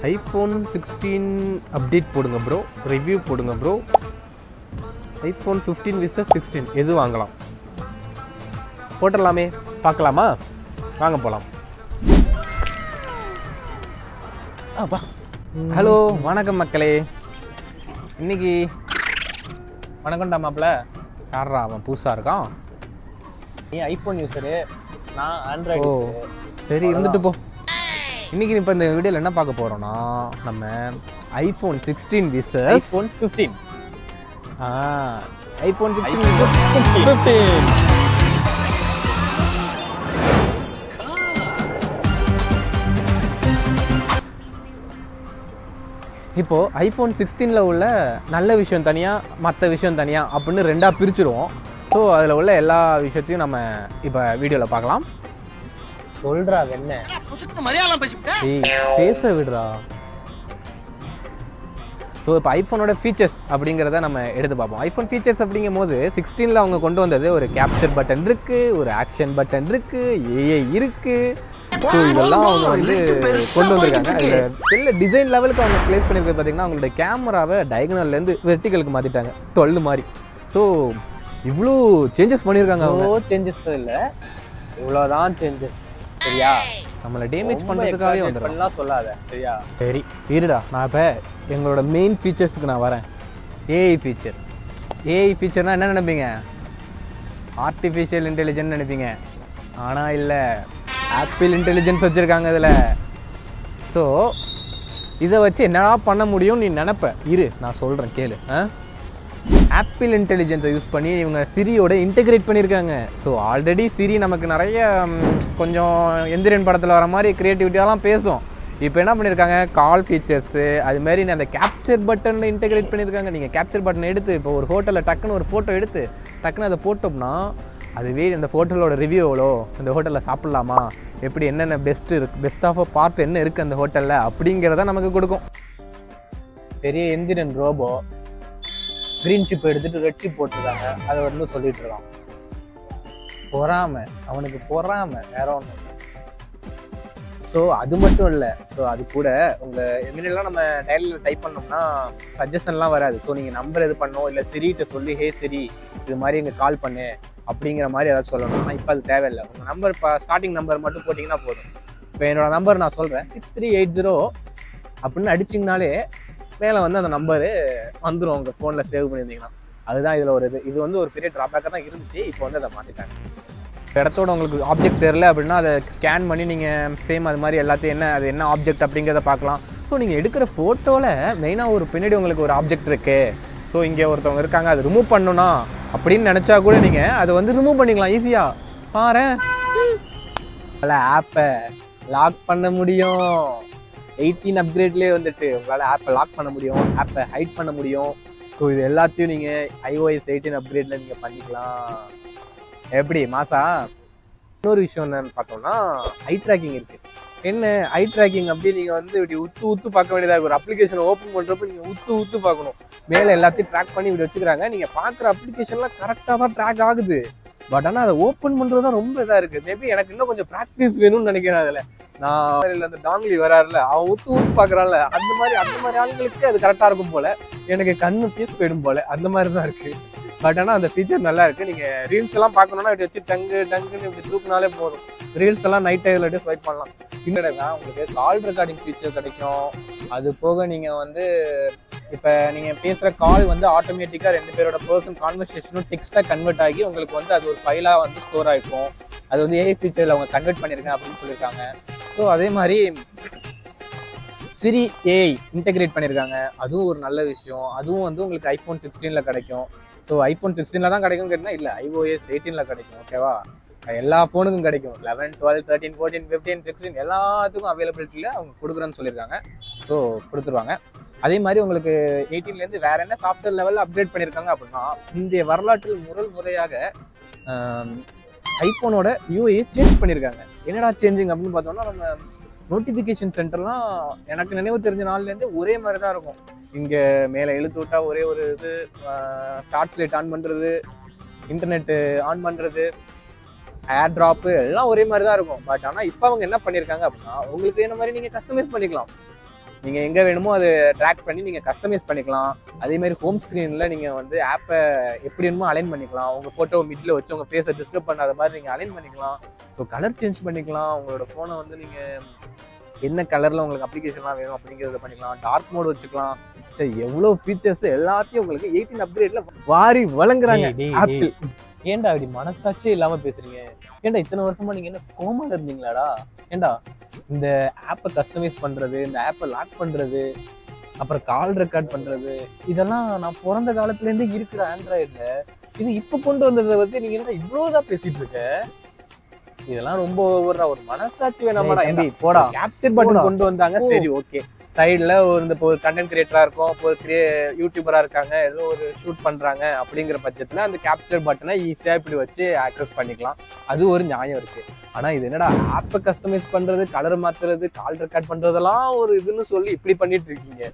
IPhone sixteen update போடுங்க bro review போடுங்க bro iPhone fifteen versus sixteen எது வாங்கலாம் போட்டுடலாமே பார்க்கலாமா வாங்க போகலாம் அப்பா ஹலோ வணக்கம் மக்களே இன்னைக்கு வணக்கம்டா மாப்பிள்ள யாரா அவன் புதுசாக இருக்கான் நீ ஐஃபோன் யூஸரு நான் ஓ ஆண்ட்ராய்டு சரி இருந்துட்டு போ இன்னைக்கு இப்போ இந்த வீடியோவில் என்ன பார்க்க போகிறோம்னா நம்ம iPhone sixteen versus iPhone fifteen iPhone sixteen iPhone fifteen இப்போ ஐஃபோன் சிக்ஸ்டீனில் உள்ள நல்ல விஷயம் தனியாக மற்ற விஷயம் தனியாக அப்படின்னு ரெண்டாக பிரிச்சுருவோம் ஸோ அதில் உள்ள எல்லா விஷயத்தையும் நம்ம இப்போ வீடியோவில் பார்க்கலாம் சொல்றா என்ன ஏய் பேச விடுறா ஸோ இப்போ ஐஃபோனோட ஃபீச்சர்ஸ் அப்படிங்கிறத நம்ம எடுத்து பார்ப்போம் ஐஃபோன் ஃபீச்சர்ஸ் அப்படிங்கும் போது சிக்ஸ்டீனில் அவங்க கொண்டு வந்தது ஒரு கேப்சர் பட்டன் இருக்குது ஒரு ஆக்ஷன் பட்டன் இருக்குது ஏஐ இருக்குது ஸோ இதெல்லாம் அவங்க வந்து கொண்டு வந்திருக்காங்க அதில் சில டிசைன் லெவலுக்கு அவங்க ப்ளேஸ் பண்ணியிருக்கிறது பார்த்தீங்கன்னா அவங்களோட கேமராவை டயகனல்லேருந்து வெர்டிகலுக்கு மாற்றிட்டாங்க டுவெல் மாதிரி ஸோ இவ்வளோ சேஞ்சஸ் பண்ணியிருக்காங்க அவங்க அவ்வளோ சேஞ்சஸ் இல்லை இவ்வளோதான் சேஞ்சஸ் சரியா நம்மளை டேமேஜ் பண்ணுறதுக்காகவே வந்துடும் பண்ணலாம் சொல்லாத சரியா சரி இருடா நான் இப்போ எங்களோட மெயின் ஃபீச்சர்ஸுக்கு நான் வரேன் ஏஐ ஃபீச்சர் ஏஐ ஃபீச்சர்னா என்ன நினைப்பீங்க ஆர்டிஃபிஷியல் இன்டெலிஜென்ட் நினைப்பீங்க ஆனால் இல்லை ஆப்பிள் இன்டெலிஜென்ஸ் வச்சுருக்காங்க இதில் ஸோ இதை வச்சு என்னடா பண்ண முடியும் நீ நினப்ப இரு நான் சொல்கிறேன் கேளு ஆ ஆப்பிள் இன்டெலிஜென்ஸை யூஸ் பண்ணி இவங்க சிரியோட இன்டெகிரேட் பண்ணியிருக்காங்க ஸோ ஆல்ரெடி சிரி நமக்கு நிறைய ம், கொஞ்சம் எந்திரன் படத்தில் வர மாதிரி க்ரியேட்டிவிட்டியெல்லாம் பேசும் இப்போ என்ன பண்ணியிருக்காங்க கால் ஃபீச்சர்ஸு அதுமாரி அந்த கேப்சர் பட்டனில் இன்டெகிரேட் பண்ணியிருக்காங்க நீங்கள் கேப்சர் பட்டன் எடுத்து இப்போ ஒரு ஹோட்டலில் டக்குன்னு ஒரு ஃபோட்டோ எடுத்து டக்குன்னு அதை போட்டோம்னா அதுவே இந்த ஹோட்டலோட ரிவ்யூ எவ்வளோ இந்த ஹோட்டலில் சாப்பிட்லாமா எப்படி என்னென்ன பெஸ்ட் இருக்கு பெஸ்ட் ஆஃப் பார்ட் என்ன இருக்குது அந்த ஹோட்டலில் அப்படிங்கிறத நமக்கு கொடுக்கும் பெரிய எந்திரன் ரோபோ க்ரீன் சிப் எடுத்துட்டு ரெட் சிப் போட்டிருக்காங்க அதை வந்து சொல்லிட்டு இருக்கான் பொறாம அவனுக்கு பொறாம வேற ஒன்றும் ஸோ அது மட்டும் இல்லை ஸோ அது கூட உங்கள் முன்னாடிலாம் நம்ம டைலியில் டைப் பண்ணோம்னா சஜஷன்லாம் வராது ஸோ நீங்கள் நம்பர் இது பண்ணோம் இல்லை சிரிகிட்ட சொல்லி ஹே சிரி இது மாதிரி எங்க கால் பண்ணு அப்படிங்கிற மாதிரி ஏதாவது சொல்லணும் ஆனால் இப்போ அது தேவையில்லை உங்கள் நம்பர் இப்போ ஸ்டார்டிங் நம்பர் மட்டும் போட்டிங்கன்னா போதும் இப்போ என்னோட நம்பர் நான் சொல்கிறேன் சிக்ஸ் த்ரீ எயிட் ஜீரோ அப்படின்னு அடிச்சிங்கனாலே மேலே வந்து அந்த நம்பரு வந்துடும் உங்கள் ஃபோனில் சேவ் பண்ணியிருந்தீங்கன்னா அதுதான் இதில் ஒரு இது இது வந்து ஒரு பெரிய ட்ராபேக்காக தான் இருந்துச்சு இப்போ வந்து அதை மாற்றிட்டாங்க இடத்தோட உங்களுக்கு ஆப்ஜெக்ட் தெரில அப்படின்னா அதை ஸ்கேன் பண்ணி நீங்கள் சேம் அது மாதிரி எல்லாத்தையும் என்ன அது என்ன ஆப்ஜெக்ட் அப்படிங்கிறத பார்க்கலாம் ஸோ நீங்கள் எடுக்கிற ஃபோட்டோவில் மெயினாக ஒரு பின்னாடி உங்களுக்கு ஒரு ஆப்ஜெக்ட் இருக்கு ஸோ இங்கே ஒருத்தவங்க இருக்காங்க அது ரிமூவ் பண்ணணும்னா அப்படின்னு நினச்சா கூட நீங்கள் அதை வந்து ரிமூவ் பண்ணிக்கலாம் ஈஸியாக பாரு உங்களால் ஆப்பை லாக் பண்ண முடியும் எயிட்டீன் அப்கிரேட்லேயே வந்துட்டு உங்களால் ஆப்பை லாக் பண்ண முடியும் ஆப்பை ஹைட் பண்ண முடியும் ஸோ இது எல்லாத்தையும் நீங்கள் ஐஓஎஸ் எயிட்டீன் அப்கிரேடில் நீங்கள் பண்ணிக்கலாம் எப்படி மாசா இன்னொரு விஷயம் என்னன்னு பார்த்தோம்னா ஐ ட்ராக்கிங் இருக்கு என்ன ஐ ட்ராக்கிங் அப்படி நீங்கள் வந்து இப்படி உத்து உத்து பார்க்க வேண்டியதாக இருக்கும் ஒரு அப்ளிகேஷன் ஓப்பன் பண்ணுறப்ப நீங்கள் உத்து உத்து பார்க்கணும் மேலே எல்லாத்தையும் ட்ராக் பண்ணி இப்படி வச்சுக்கிறாங்க நீங்கள் பார்க்குற அப்ளிகேஷன்லாம் கரெக்டாக தான் ட்ராக் ஆகுது பட் ஆனால் அதை ஓப்பன் பண்ணுறது தான் ரொம்ப இதாக இருக்குது மேபி எனக்கு இன்னும் கொஞ்சம் ப்ராக்டிஸ் வேணும்னு நினைக்கிறேன் அதில் நான் இல்லை அந்த டாங்லி வராருல அவன் ஊத்து ஊத்து பார்க்குறான்ல அந்த மாதிரி அந்த மாதிரி ஆளுங்களுக்கு அது கரெக்டாக இருக்கும் போல எனக்கு கண்ணு பீஸ் போயிடும் போல அந்த மாதிரி தான் இருக்கு பட் ஆனால் அந்த ஃபீச்சர் நல்லா இருக்கு நீங்க ரீல்ஸ் எல்லாம் பார்க்கணும்னா இப்படி வச்சு டங்கு டங்குன்னு இப்படி தூக்குனாலே போதும் ரீல்ஸ் எல்லாம் நைட் டைம்ல அப்படியே ஸ்வைப் பண்ணலாம் இன்னடா உங்களுக்கு கால் ரெக்கார்டிங் ஃபீச்சர் கிடைக்கும் அது போக நீங்க வந்து இப்போ நீங்க பேசுற கால் வந்து ஆட்டோமேட்டிக்கா ரெண்டு பேரோட பர்சன் கான்வர்சேஷனும் டெக்ஸ்டா கன்வெர்ட் ஆகி உங்களுக்கு வந்து அது ஒரு ஃபைலா வந்து ஸ்டோர் ஆயிருக்கும் அது வந்து ஏஐ ஃபீச்சர்ல அவங்க கன்வெர்ட் பண்ணிருக்கேன் அப்படின்னு சொல்லியிருக்காங்க ஸோ அதே மாதிரி சிரி ஏஐ இன்டெகிரேட் பண்ணியிருக்காங்க அதுவும் ஒரு நல்ல விஷயம் அதுவும் வந்து உங்களுக்கு ஐஃபோன் சிக்ஸ்டீனில் கிடைக்கும் ஸோ ஐஃபோன் சிக்ஸ்டீனில் தான் கிடைக்கும் கேட்டால் இல்லை ஐஓஎஸ் எயிட்டீனில் கிடைக்கும் ஓகேவா எல்லா ஃபோனுக்கும் கிடைக்கும் eleven twelve thirteen fourteen fifteen sixteen எல்லாத்துக்கும் அவைலபிலிட்டியில் அவங்க கொடுக்குறேன்னு சொல்லியிருக்காங்க ஸோ கொடுத்துருவாங்க அதே மாதிரி உங்களுக்கு 18 ல இருந்து வேற என்ன சாஃப்ட்வேர் லெவலில் அப்டேட் பண்ணியிருக்காங்க அப்படின்னா இந்திய வரலாற்றில் முதல் முறையாக ஐஃபோனோட யூஏ சேஞ்ச் பண்ணியிருக்காங்க என்னடா சேஞ்சிங் அப்படின்னு பார்த்தோம்னா நம்ம நோட்டிஃபிகேஷன் சென்டர்லாம் எனக்கு நினைவு தெரிஞ்ச நாள்லேருந்து ஒரே மாதிரி தான் இருக்கும் இங்கே மேலே இழுத்து விட்டா ஒரே ஒரு இது டார்ச் லைட் ஆன் பண்ணுறது இன்டர்நெட்டு ஆன் பண்ணுறது ஏர் ட்ராப்பு எல்லாம் ஒரே மாதிரி தான் இருக்கும் பட் ஆனால் இப்போ அவங்க என்ன பண்ணியிருக்காங்க அப்படின்னா உங்களுக்கு என்ன மாதிரி நீங்கள் கஸ்டமைஸ் பண்ணிக்கலாம் நீங்கள் எங்கே வேணுமோ அதை ட்ராக் பண்ணி நீங்கள் கஸ்டமைஸ் பண்ணிக்கலாம் அதே மாதிரி ஹோம் ஸ்க்ரீனில் நீங்கள் வந்து ஆப்பை எப்படி வேணுமோ அலைன் பண்ணிக்கலாம் உங்கள் ஃபோட்டோ மிடில் வச்சு உங்கள் ஃபேஸை டிஸ்டர்ப் பண்ணாத மாதிரி நீங்கள் அலைன் பண்ணிக்கலாம் ஸோ கலர் சேஞ்ச் பண்ணிக்கலாம் உங்களோட ஃபோனை வந்து நீங்கள் என்ன கலரில் உங்களுக்கு அப்ளிகேஷன்லாம் வேணும் அப்படிங்கிறத பண்ணிக்கலாம் டார்க் மோட் வச்சுக்கலாம் சரி எவ்வளோ ஃபீச்சர்ஸ் எல்லாத்தையும் உங்களுக்கு எயிட்டீன் அப்கிரேட்ல வாரி வழங்குறாங்க டேய், டேய், ஆப்பிள் ஏன்டா இப்படி மனசாட்சியே இல்லாம பேசுறீங்க ஏன்டா இத்தனை வருஷமா நீங்க என்ன கோமால இருந்தீங்களாடா ஏன்டா இந்த ஆப்பை கஸ்டமைஸ் பண்றது இந்த ஆப்பை லாக் பண்றது அப்புறம் கால் ரெக்கார்ட் பண்றது இதெல்லாம் நான் பிறந்த காலத்துல இருந்து இருக்கிற ஆண்ட்ராய்டுல இது இப்ப கொண்டு வந்ததை பத்தி நீங்க என்ன இவ்வளவுதான் பேசிட்டு இருக்க இதெல்லாம் ரொம்ப ஒரு ஒரு மனசாட்சி வேணாமாடா டேய், ஏன்டா? தம்பி, போடா கேப்சர் பட்டன் போடா. கொண்டு வந்தாங்க போ. சரி ஓகே சைடுல ஒரு இந்த இப்போ ஒரு கண்டென்ட் கிரியேட்டரா இருக்கும் இப்போ ஒரு கிரியே யூடியூபரா இருக்காங்க ஏதோ ஒரு ஷூட் பண்றாங்க அப்படிங்கிற பட்சத்துல அந்த கேப்சர் பட்டனை ஈஸியா இப்படி வச்சு ஆக்சஸ் பண்ணிக்கலாம் அது ஒரு நியாயம் இருக்கு ஆனா இது என்னடா ஆப்பை கஸ்டமைஸ் பண்றது கலர் மாத்துறது கால் ரெக்கார்ட் பண்றதெல்லாம் ஒரு இதுன்னு சொல்லி இப்படி பண்ணிட்டு இருக்கீங்க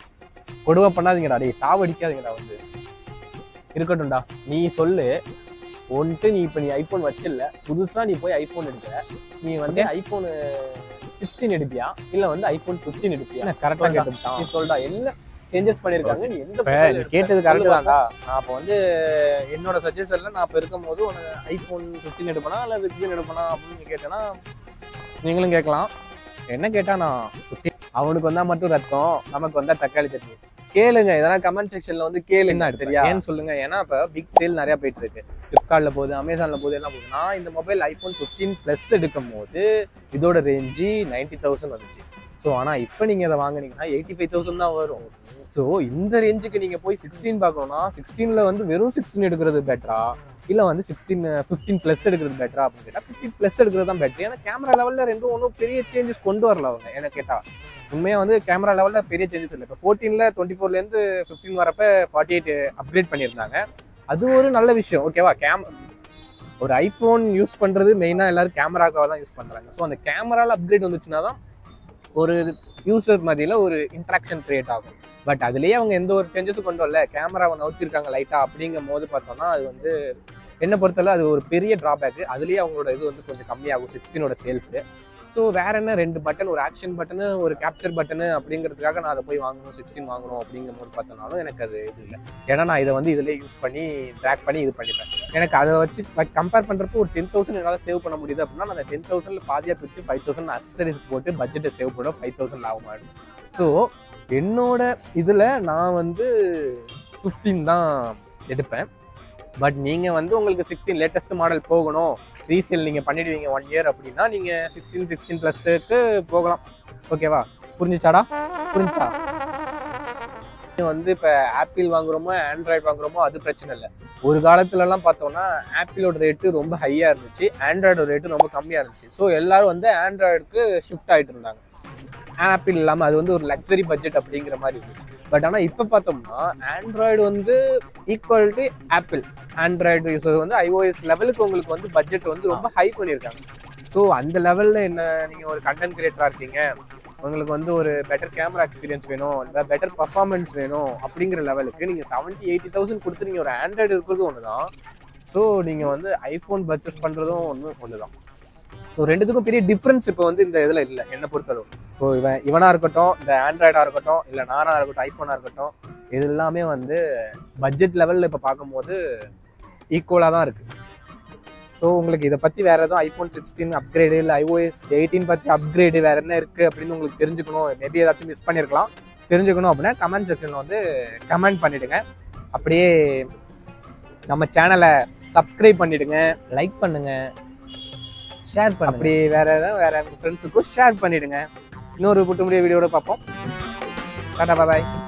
கொடுமை பண்ணாதீங்கடா டேய் சாவடிக்காதீங்கடா வந்து இருக்கட்டும்டா நீ சொல்லு ஒன்ட்டு நீ இப்போ நீ ஐஃபோன் வச்சில்ல புதுசா நீ போய் ஐஃபோன் எடுக்கிற நீ வந்து ஐஃபோன் சிக்ஸ்டீன் எடுப்பியா இல்ல வந்து ஐஃபோன் ஃபிஃப்டீன் எடுப்பியா கரெக்டா சொல்டா. கேட்டுட்டான் நீ சொல்டா என்ன சேஞ்சஸ் பண்ணிருக்காங்க நீ எந்த இப்ப profile நீ எடுத்த? கேட்டது சொல்லு கரெக்ட் பாப்போம். தான்டா நான் அப்போ வந்து என்னோட சஜஷன்ல நான் இப்போ இருக்கும் போது உனக்கு ஐஃபோன் ஃபிஃப்டீன் எடுப்பனா இல்லை சிக்ஸ்டீன் எடுப்பனா அப்படின்னு நீ கேட்டேன்னா நீங்களும் கேட்கலாம் என்ன கேட்டா நான் 15 அவனுக்கு வந்தா மட்டும் ரத்தம் நமக்கு வந்தா தக்காளி சட்னி கேளுங்க இதெல்லாம் கமெண்ட் செக்ஷன்ல வந்து கேளுங்க என்ன சரியா எடுப்ப? ஏன்னு சொல்லுங்க ஏன்னா இப்ப பிக் சேல் நிறைய போயிட்டு இருக்கு ஃபிளிப்கார்ட்ல போகுது அமேசான்ல போகுது எல்லாம் போகுது நான் இந்த மொபைல் ஐபோன் ஃபிஃப்டீன் பிளஸ் எடுக்கும் போது இதோட ரேஞ்சு நைன்டி தௌசண்ட் வந்துச்சு ஸோ ஆனா இப்போ நீங்க இதை வாங்குனீங்கன்னா எயிட்டி ஃபைவ் தௌசண்ட் தான் வரும் ஸோ இந்த ரேஞ்சுக்கு நீங்க போய் சிக்ஸ்டீன் பார்க்கணும்னா சிக்ஸ்டீன்ல வந்து வெறும் சிக்ஸ்டீன் எடுக்கிறது பெட்டரா இல்ல வந்து சிக்ஸ்டீன் ஃபிஃப்டீன் ப்ளஸ் எடுக்கிறது பெட்டரா அப்படின்னு கேட்டா ஃபிஃப்டீன் ப்ளஸ் எடுக்கிறது தான் பெட்டர் ஏன்னா கேமரா லெவல்ல ரெண்டும் ஒன்றும் பெரிய சேஞ்சஸ் கொண்டு வரல அவங்க என்ன கேட்டா உண்மையா வந்து கேமரா லெவல்ல பெரிய சேஞ்சஸ் இல்லை இப்போ ஃபோர்டீன்ல டுவெண்ட்டி ஃபோர்ல இருந்து ஃபிஃப்டீன் வரப்ப ஃபார்ட்டி எயிட் அப்கிரேட் பண்ணியிருந்தாங்க அது ஒரு நல்ல விஷயம் ஓகேவா கேம் ஒரு ஐஃபோன் யூஸ் பண்றது மெயினா எல்லாரும் கேமராக்காக தான் யூஸ் பண்றாங்க ஸோ அந்த கேமரால அப்கிரேட் வந்துச்சுன்னா தான் ஒரு யூசர் மத்தியில ஒரு இன்ட்ராக்ஷன் கிரியேட் ஆகும் பட் அதுலயே அவங்க எந்த ஒரு சேஞ்சஸும் கொண்டு வரல கேமராவை நவுத்திருக்காங்க லைட்டா அப்படிங்கும் போது பார்த்தோம்னா அது வந்து என்ன பொறுத்தவரை அது ஒரு பெரிய டிராபேக் அதுலயே அவங்களோட இது வந்து கொஞ்சம் கம்மியாகும் சிக்ஸ்டீனோட சேல்ஸ் ஸோ வேற என்ன ரெண்டு பட்டன் ஒரு ஆக்ஷன் பட்டனு ஒரு கேப்சர் பட்டனு அப்படிங்கிறதுக்காக நான் அதை போய் வாங்கணும் சிக்ஸ்டீன் வாங்கணும் அப்படிங்கும் போது பார்த்தோம்னாலும் எனக்கு அது இது இல்லை ஏன்னா நான் இதை வந்து இதிலே யூஸ் பண்ணி ட்ராக் பண்ணி இது பண்ணிப்பேன் எனக்கு அதை வச்சு கம்பேர் பண்ணுறப்போ ஒரு டென் தௌசண்ட் என்னால் சேவ் பண்ண முடியுது அப்படின்னா நான் அந்த டென் தௌசண்ட்ல பாதியாக பிரித்து ஃபைவ் தௌசண்ட் அசரிஸ் போட்டு பட்ஜெட்டை சேவ் பண்ண ஃபைவ் தௌசண்ட் லாபம் ஆகும் ஸோ என்னோட இதில் நான் வந்து ஃபிஃப்டீன் தான் எடுப்பேன் பட் நீங்கள் வந்து உங்களுக்கு சிக்ஸ்டீன் லேட்டஸ்ட் மாடல் போகணும் ரீசேல் நீங்கள் பண்ணிடுவீங்க ஒன் இயர் அப்படின்னா நீங்கள் சிக்ஸ்டீன் சிக்ஸ்டீன் ப்ளஸ்க்கு போகலாம் ஓகேவா புரிஞ்சுச்சாடா புரிஞ்சா வந்து இப்போ ஆப்பிள் வாங்குறோமோ ஆண்ட்ராய்டு வாங்குறோமோ அது பிரச்சனை இல்லை ஒரு காலத்துலலாம் பார்த்தோம்னா ஆப்பிளோட ரேட்டு ரொம்ப ஹையாக இருந்துச்சு ஆண்ட்ராய்டோட ரேட்டு ரொம்ப கம்மியாக இருந்துச்சு ஸோ எல்லாரும் வந்து ஆண்ட்ராய்டுக்கு ஷிஃப்ட் ஆகிட்டு இருந்தாங்க ஆப்பிள் இல்லாமல் அது வந்து ஒரு லக்ஸரி பட்ஜெட் அப்படிங்கிற மாதிரி இருந்துச்சு பட் ஆனால் இப்போ பார்த்தோம்னா ஆண்ட்ராய்டு வந்து equal to Apple Android user வந்து ஐஓஎஸ் லெவலுக்கு உங்களுக்கு வந்து பட்ஜெட் வந்து ரொம்ப ஹை பண்ணியிருக்காங்க ஸோ அந்த லெவலில் என்ன நீங்கள் ஒரு கண்டென்ட் கிரியேட்டராக இருக்கீங்க உங்களுக்கு வந்து ஒரு பெட்டர் கேமரா எக்ஸ்பீரியன்ஸ் வேணும் இல்லை பெட்டர் பர்ஃபார்மன்ஸ் வேணும் அப்படிங்கிற லெவலுக்கு நீங்கள் செவன்ட்டி எயிட்டி தௌசண்ட் கொடுத்து நீங்கள் ஒரு ஆண்ட்ராய்டு இருக்கிறது ஒன்று தான் ஸோ நீங்கள் வந்து ஐஃபோன் பர்ச்சேஸ் பண்ணுறதும் ஒன்று ஒன்று தான் ஸோ ரெண்டுத்துக்கும் பெரிய டிஃப்ரென்ஸ் இப்போ வந்து இந்த இதில் இல்லை என்னை பொறுத்தளவு ஸோ இவன் இவனாக இருக்கட்டும் இந்த ஆண்ட்ராய்டாக இருக்கட்டும் இல்லை நானாக இருக்கட்டும் ஐஃபோனாக இருக்கட்டும் இது எல்லாமே வந்து பட்ஜெட் லெவலில் இப்போ பார்க்கும்போது ஈக்குவலாக தான் இருக்குது ஸோ உங்களுக்கு இதை பற்றி வேறு எதுவும் ஐஃபோன் சிக்ஸ்டீன் அப்கிரேடு இல்லை ஐஓஎஸ் எயிட்டீன் பற்றி அப்கிரேடு வேறு என்ன இருக்குது அப்படின்னு உங்களுக்கு தெரிஞ்சுக்கணும் மேபி ஏதாச்சும் மிஸ் பண்ணியிருக்கலாம் தெரிஞ்சுக்கணும் அப்படின்னா கமெண்ட் செக்ஷனில் வந்து கமெண்ட் பண்ணிவிடுங்க அப்படியே நம்ம சேனலை சப்ஸ்கிரைப் பண்ணிவிடுங்க லைக் பண்ணுங்க ஷேர் பண்ணுங்க அப்படி வேற ஏதாவது வேற ஃப்ரெண்ட்ஸுக்கும் ஷேர் பண்ணிவிடுங்க இன்னொரு புட்டு முடிய வீடியோட பார்ப்போம் டாடா பாய்